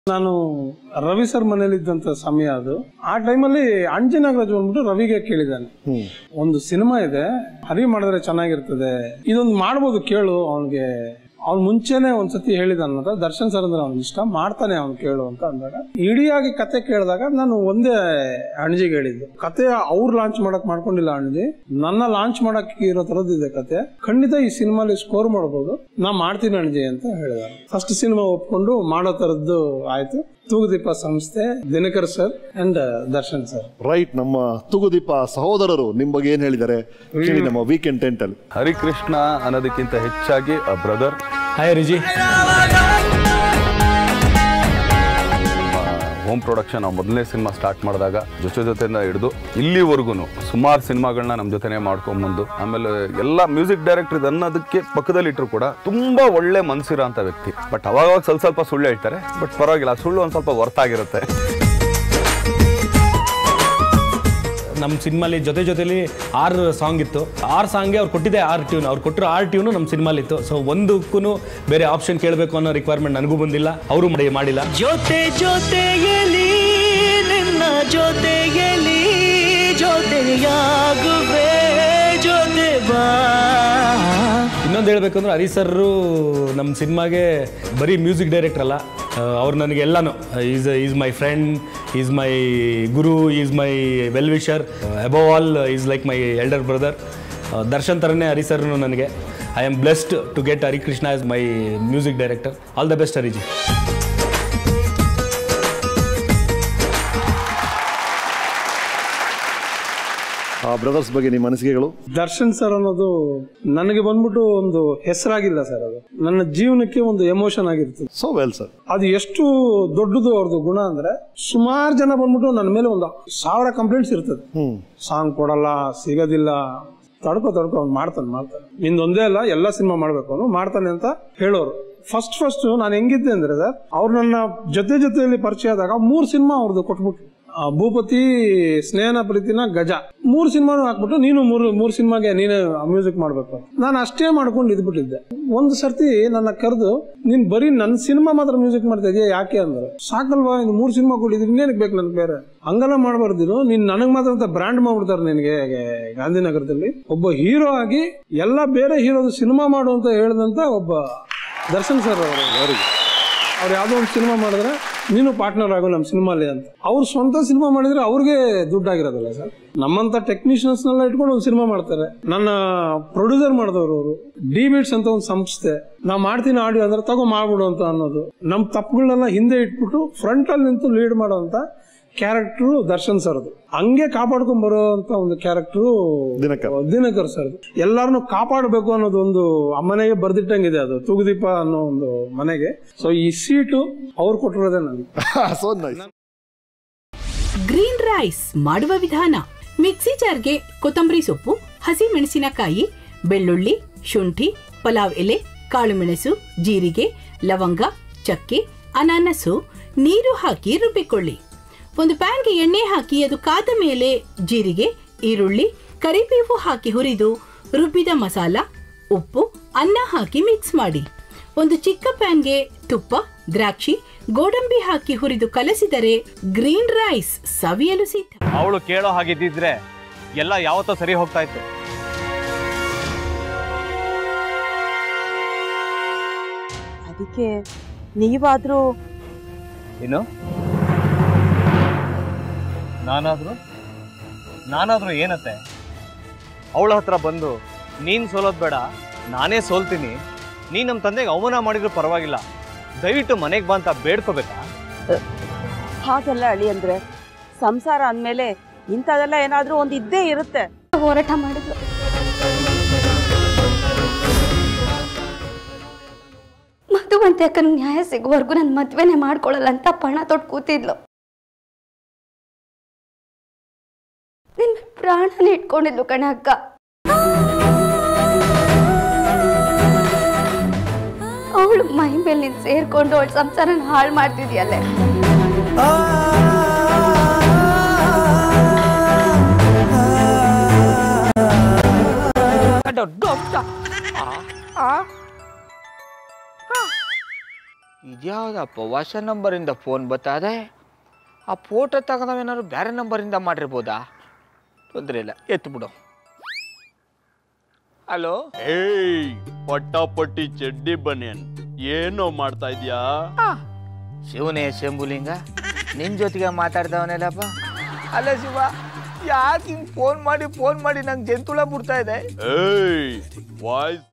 ನಾನು ರವಿ ಸರ್ ಮನೇಲಿ ಇದ್ದಂತ ಸಮಯ ಅದು ಆ ಟೈಮಲ್ಲಿ ಅಂಜಿ ನಾಗರಾಜ್ ಬಂದ್ಬಿಟ್ಟು ರವಿಗೆ ಕೇಳಿದ್ದಾನೆ ಒಂದು ಸಿನಿಮಾ ಇದೆ ಹರಿ ಮಾಡಿದ್ರೆ ಚೆನ್ನಾಗಿರ್ತದೆ ಇದೊಂದು ಮಾಡ್ಬೋದು ಕೇಳು ಅವನಿಗೆ ಅವ್ನು ಮುಂಚೆನೆ ಒಂದ್ಸತಿ ಹೇಳಿದಾನಂತ ದರ್ಶನ್ ಸರ್ ಅಂದ್ರೆ ಅವ್ನಿಗೆ ಇಷ್ಟ ಮಾಡ್ತಾನೆ ಅವ್ನು ಕೇಳು ಅಂತ ಅಂದಾಗ ಇಡಿಯಾಗಿ ಕತೆ ಕೇಳಿದಾಗ ನಾನು ಒಂದೇ ಅಣಜಿಗೆ ಹೇಳಿದ್ದು ಕತೆ ಅವ್ರು ಲಾಂಚ್ ಮಾಡಕ್ ಮಾಡ್ಕೊಂಡಿಲ್ಲ ಅಣಜಿ ನನ್ನ ಲಾಂಚ್ ಮಾಡಕ್ ಇರೋ ತರದಿದೆ ಕತೆ ಖಂಡಿತ ಈ ಸಿನಿಮಾಲಿ ಸ್ಕೋರ್ ಮಾಡ್ಬೋದು ನಾ ಮಾಡ್ತೀನಿ ಅಣಜಿ ಅಂತ ಹೇಳಿದ ಫಸ್ಟ್ ಸಿನಿಮಾ ಒಪ್ಕೊಂಡು ಮಾಡೋ ತರದ್ದು ಆಯ್ತು ತೂಗುದೀಪ ಸಂಸ್ಥೆ Dinakar sir and Darshan sir right ನಮ್ಮ ತುಗುದೀಪ ಸಹೋದರರು ನಿಮ್ ಬಗ್ಗೆ ಏನ್ ಹೇಳಿದ್ದಾರೆ ಕೇಳಿ ನಮ್ಮ ವೀಕೆಂಡ್ ಟೆಂಟ್ ಅಲ್ಲಿ ಹರಿಕೃಷ್ಣ ಅನ್ನೋದಕ್ಕಿಂತ ಹೆಚ್ಚಾಗಿ ಅ ಬ್ರದರ್ ಹಾಯ್ ರಿಜಿ ಹೋಮ್ ಪ್ರೊಡಕ್ಷನ್ ನಾವು ಮೊದಲನೇ ಸಿನಿಮಾ ಸ್ಟಾರ್ಟ್ ಮಾಡಿದಾಗ ಜೊತೆ ಜೊತೆಯಿಂದ ಹಿಡಿದು ಇಲ್ಲಿವರೆಗೂ ಸುಮಾರು ಸಿನಿಮಾಗಳನ್ನ ನಮ್ಮ ಜೊತೆನೇ ಮಾಡ್ಕೊಂಬಂದು ಆಮೇಲೆ ಎಲ್ಲ ಮ್ಯೂಸಿಕ್ ಡೈರೆಕ್ಟರ್ ಇದು ಅನ್ನೋದಕ್ಕೆ ಪಕ್ಕದಲ್ಲಿ ಇಟ್ಟರು ಕೂಡ ತುಂಬಾ ಒಳ್ಳೆ ಮನಸ್ಸಿರೋ ಅಂತ ವ್ಯಕ್ತಿ ಬಟ್ ಅವಾಗ ಸ್ವಲ್ಪ ಸ್ವಲ್ಪ ಸುಳ್ಳು ಹೇಳ್ತಾರೆ ಬಟ್ ಪರವಾಗಿಲ್ಲ ಆ ಸುಳ್ಳು ಒಂದು ಸ್ವಲ್ಪ ಹೊರ್ತಾಗಿರುತ್ತೆ ನಮ್ಮ ಸಿನಿಮಾಲಿ ಜೊತೆ ಜೊತೆಲಿ ಆರು ಸಾಂಗ್ ಇತ್ತು ಆರು ಸಾಂಗ್ಗೆ ಅವ್ರು ಕೊಟ್ಟಿದ್ದೆ ಆರು ಟ್ಯೂನ್ ಅವ್ರು ಕೊಟ್ಟಿರೋ ಆರು ಟ್ಯೂನು ನಮ್ಮ ಸಿನಿಮಾಲಿ ಇತ್ತು ಸೊ ಒಂದಕ್ಕೂ ಬೇರೆ ಆಪ್ಷನ್ ಕೇಳಬೇಕು ಅನ್ನೋ ರಿಕ್ವೈರ್ಮೆಂಟ್ ನನಗೂ ಬಂದಿಲ್ಲ ಅವರು ಮಾಡಿಲ್ಲ ಜೊತೆ ಜೊತೆಯಲಿ ನಿನ್ನ ಜೊತೆಯಲಿ ಜೊತೆಯಾಗುವೆ ಜೊತೆ ಬಾ ಇನ್ನೊಂದು ಹೇಳ್ಬೇಕಂದ್ರೆ ಹರಿ ಸರ್ರು ನಮ್ಮ ಸಿನಿಮಾಗೆ ಬರೀ ಮ್ಯೂಸಿಕ್ ಡೈರೆಕ್ಟರ್ ಅಲ್ಲ ಅವ್ರು ನನಗೆ ಎಲ್ಲನೂ is is my friend is my Guru is my well wisher above all is like my elder brother Darshan ಥರನೇ ಹರಿ ಸರ್ನು ನನಗೆ I am blessed to get Harikrishna as my music director all the best ಹರಿಜಿ ಆ brothers ಬಗ್ಗೆ ನಿಮ್ಮ ಅನಿಸಿಕೆಗಳು Darshan sir ಅನ್ನೋದು ನನಗೆ ಬಂದ್ಬಿಟ್ಟು ಒಂದು ಹೆಸರಾಗಿಲ್ಲ sir ಅದು ನನ್ನ ಜೀವನಕ್ಕೆ ಒಂದು ಎಮೋಷನ್ ಆಗಿರ್ತದೆ ಸೊ ವೆಲ್ ಸರ್ ಅದು ಎಷ್ಟು ದೊಡ್ಡದು ಅವ್ರದ್ದು ಗುಣ ಅಂದ್ರೆ ಸುಮಾರು ಜನ ಬಂದ್ಬಿಟ್ಟು ನನ್ನ ಮೇಲೆ ಒಂದು ಸಾವಿರ ಕಂಪ್ಲೇಂಟ್ಸ್ ಇರ್ತದೆ ಹ್ಮ್ ಸಾಂಗ್ ಕೊಡಲ್ಲ ಸಿಗೋದಿಲ್ಲ ತಡ್ಕೊ ತಡ್ಕೊ ಅವ್ನು ಮಾಡ್ತಾನೆ ಮಾಡ್ತಾನೆ ನಿಂದೊಂದೇ ಅಲ್ಲ ಎಲ್ಲ ಸಿನಿಮಾ ಮಾಡ್ಬೇಕು ಅವನು ಮಾಡ್ತಾನೆ ಅಂತ ಹೇಳೋರು ಫಸ್ಟ್ ಫಸ್ಟ್ ನಾನು ಹೆಂಗಿದ್ದೆ ಅಂದ್ರೆ ಸರ್ ಅವ್ರು ನನ್ನ ಜೊತೆ ಜೊತೆಯಲ್ಲಿ ಪರಿಚಯ ಆದಾಗ ಮೂರ್ ಸಿನಿಮಾ ಅವ್ರದ್ದು ಕೊಟ್ಬಿಟ್ಟು ಆ, ಭೂಪತಿ ಸ್ನೇಹನ ಪ್ರೀತಿನ ಗಜ ಮೂರ್ ಸಿನಿಮಾನು ಹಾಕ್ಬಿಟ್ಟು ನೀನು ಮೂರು ಮೂರ್ ಸಿನಿಮಾಗೆ ನೀನು ಮ್ಯೂಸಿಕ್ ಮಾಡ್ಬೇಕು ನಾನು ಅಷ್ಟೇ ಮಾಡ್ಕೊಂಡು ಇದ್ಬಿಟ್ಟಿದ್ದೆ ಒಂದು ಸರ್ತಿ ನನ್ನ ಕರೆದು ನೀನ್ ಬರೀ ನನ್ನ ಸಿನಿಮಾ ಮಾತ್ರ ಮ್ಯೂಸಿಕ್ ಮಾಡ್ತಾ ಇದೀಯ ಯಾಕೆ ಅಂದ್ರೆ ಸಾಕಲ್ವಾ ಇನ್ನು ಮೂರ್ ಸಿನಿಮಾ ಕೊಟ್ಟಿದ್ರಿ ಇನ್ನೇನಕ್ಕೆ ಬೇಕು ನನ್ಗೆ ಬೇರೆ ಹಂಗೆಲ್ಲ ಮಾಡಬಾರ್ದಿರು ನೀನ್ ನನಗ್ ಮಾತ್ರ ಅಂತ ಬ್ರ್ಯಾಂಡ್ ಮಾಡ್ಬಿಡ್ತಾರೆ ನಿನಗೆ ಗಾಂಧಿನಗರದಲ್ಲಿ ಒಬ್ಬ ಹೀರೋ ಆಗಿ ಎಲ್ಲ ಬೇರೆ ಹೀರೋದು ಸಿನಿಮಾ ಮಾಡು ಅಂತ ಹೇಳಿದಂತ ಒಬ್ಬ ದರ್ಶನ್ ಸರ್ ಅವರು ಅವ್ರು ಯಾವ್ದೋ ಒಂದು ಸಿನಿಮಾ ಮಾಡಿದ್ರೆ ನೀನು ಪಾರ್ಟ್ನರ್ ಆಗು ನಮ್ಮ ಸಿನಿಮಾಲಿ ಅಂತ ಅವ್ರು ಸ್ವಂತ ಸಿನಿಮಾ ಮಾಡಿದ್ರೆ ಅವ್ರಿಗೆ ದುಡ್ಡಾಗಿರೋದಲ್ಲ ಸರ್ ನಮ್ಮಂತ ಟೆಕ್ನಿಷಿಯನ್ಸ್ ನೆಲ್ಲ ಇಟ್ಕೊಂಡು ಒಂದು ಸಿನಿಮಾ ಮಾಡ್ತಾರೆ ನನ್ನ ಪ್ರೊಡ್ಯೂಸರ್ ಮಾಡಿದವರು ಅವರು ಡಿ ಬಿಟ್ಸ್ ಅಂತ ಒಂದು ಸಂಸ್ಥೆ ನಾ ಮಾಡ್ತೀನಿ ಆಡಿಯೋ ಅಂದ್ರೆ ತಗೋ ಮಾಡ್ಬಿಡು ಅಂತ ಅನ್ನೋದು ನಮ್ಮ ತಪ್ಪುಗಳನ್ನೆಲ್ಲ ಹಿಂದೆ ಇಟ್ಬಿಟ್ಟು ಫ್ರಂಟ್ ಅಲ್ಲಿ ನಿಂತು ಲೀಡ್ ಮಾಡೋಂತ ಕ್ಯಾರೆಕ್ಟರ್ ದರ್ಶನ್ ಸರ್ದು ಹಂಗೆ ಕಾಪಾಡ್ಕೊಂಡ್ ಬರೋಂತ ಒಂದು ಕ್ಯಾರೆಕ್ಟರ್ ದಿನಕರ್. ದಿನಕರ್ ಸರ್ ಎಲ್ಲಾರನ್ನು ಕಾಪಾಡಬೇಕು ಅನ್ನೋದು ಒಂದು ಆ ಮನೆಗೆ ಬರ್ದಿಟ್ಟಂಗಿದೆ ಅದು ತೂಗುದೀಪ ಅನ್ನೋ ಒಂದು ಮನೆಗೆ ಸೊ ಈ ಸೀಟು ಅವ್ರು ಕೊಟ್ಟಿರೋದೇ ನನಗೆ ಸೊ ನೈಸ್ ಗ್ರೀನ್ ರೈಸ್ ಮಾಡುವ ವಿಧಾನ ಮಿಕ್ಸಿ ಜಾರ್ಗೆ ಕೊತ್ತಂಬರಿ ಸೊಪ್ಪು ಹಸಿ ಮೆಣಸಿನಕಾಯಿ ಬೆಳ್ಳುಳ್ಳಿ ಶುಂಠಿ ಪಲಾವ್ ಎಲೆ ಕಾಳುಮೆಣಸು ಜೀರಿಗೆ ಲವಂಗ ಚಕ್ಕೆ ಅನಾನಸು ನೀರು ಹಾಕಿ ರುಬ್ಬಿಕೊಳ್ಳಿ ಒಂದು ಪ್ಯಾನ್ಗೆ ಎಣ್ಣೆ ಹಾಕಿ ಅದು ಕಾದ ಮೇಲೆ ಜೀರಿಗೆ ಈರುಳ್ಳಿ ಕರಿಬೇವು ಹಾಕಿ ಹುರಿದು ರುಬ್ಬಿದ ಮಸಾಲ ಉಪ್ಪು ಅನ್ನ ಹಾಕಿ ಮಿಕ್ಸ್ ಮಾಡಿ ಒಂದು ಚಿಕ್ಕ ಪ್ಯಾನ್ಗೆ ತುಪ್ಪ ದ್ರಾಕ್ಷಿ ಗೋಡಂಬಿ ಹಾಕಿ ಹುರಿದು ಕಲಸಿದರೆ ಗ್ರೀನ್ ರೈಸ್ ಸವಿಯಲು ಸಿದ್ಧ ಅವಳು ಕೇಳೋ ಹಾಗಿದ್ದಿದ್ರೆ ಎಲ್ಲ ಯಾವತ್ತೋ ಸರಿ ಹೋಗ್ತಾ ಇತ್ತು ಅದಕ್ಕೆ ನೀವಾದ್ರೂ ಏನು ನಾನಾದ್ರೂ ನಾನಾದ್ರೂ ಏನತ್ತೆ ಅವಳ ಹತ್ರ ಬಂದು ನೀನ್ ಸೋಲೋದ್ ಬೇಡ ನಾನೇ ಸೋಲ್ತೀನಿ ನೀನ್ ನಮ್ಮ ತಂದೆಗೆ ಅವಮಾನ ಮಾಡಿದ್ರು ಪರವಾಗಿಲ್ಲ ದಯವಿಟ್ಟು ಮನೆಗೆ ಬಾ ಅಂತ ಬೇಡ್ಕೋಬೇಕಾ ಹಾಗೆಲ್ಲ ಅಳಿ ಅಂದ್ರೆ ಸಂಸಾರ ಅಂದ್ಮೇಲೆ ಇಂಥದೆಲ್ಲ ಏನಾದ್ರೂ ಒಂದ್ ಇದ್ದೇ ಇರುತ್ತೆ ಹೋರಾಟ ಮಾಡಿದ್ಲು ಮಧುವಂತೆ ಅಕ್ಕನ ನ್ಯಾಯ ಸಿಗುವವರೆಗೂ ನನ್ನ ಮದ್ವೆನೆ ಮಾಡ್ಕೊಳ್ಳಲ್ಲ ಅಂತ ಪಣ ತೊಟ್ಟು ಕೂತಿದ್ಲು ನಿನ್ನ ಪ್ರಾಣನ ಇಟ್ಕೊಂಡಿದ್ಲು ಕಣ ಅಕ್ಕ ಅವಳು ಮೈ ಮೇಲೆ ನೀನು ಸೇರ್ಕೊಂಡು ಅವಳ ಸಂಸಾರನ ಹಾಳು ಮಾಡ್ತಿದ್ಯಲ್ಲೇ ಇದ್ಯಾವುದಪ್ಪ ಹೊಸ ನಂಬರಿಂದ ಫೋನ್ ಬತ್ತದೆ ಆ ಫೋಟೋ ತಗೊಂಡವೇನಾದ್ರು ಬೇರೆ ನಂಬರಿಂದ ಮಾಡಿರ್ಬೋದಾ ತೊಂದರೆ ಇಲ್ಲ ಎತ್ತು ಬಿಡು ಹಲೋ ಏಯ್ ಪಟ್ಟಾಪಟ್ಟಿ ಚಡ್ಡಿ ಬನಿಯನ್ ಏನೋ ಮಾಡ್ತಾ ಇದ್ಯಾ ಶಿವನೇ ಶಂಭುಲಿಂಗ ನಿನ್ ಜೊತೆಗೆ ಮಾತಾಡ್ದವನೆಲ್ಲಪ್ಪ ಅಲ್ಲ ಶಿವ ಯಾಕೆ ಹಿಂಗ್ ಫೋನ್ ಮಾಡಿ ಫೋನ್ ಮಾಡಿ ನಂಗೆ ಜಂತುಳ ಬಿಡ್ತಾ ಇದೆ ಏಯ್ ವಾಯ್ಸ್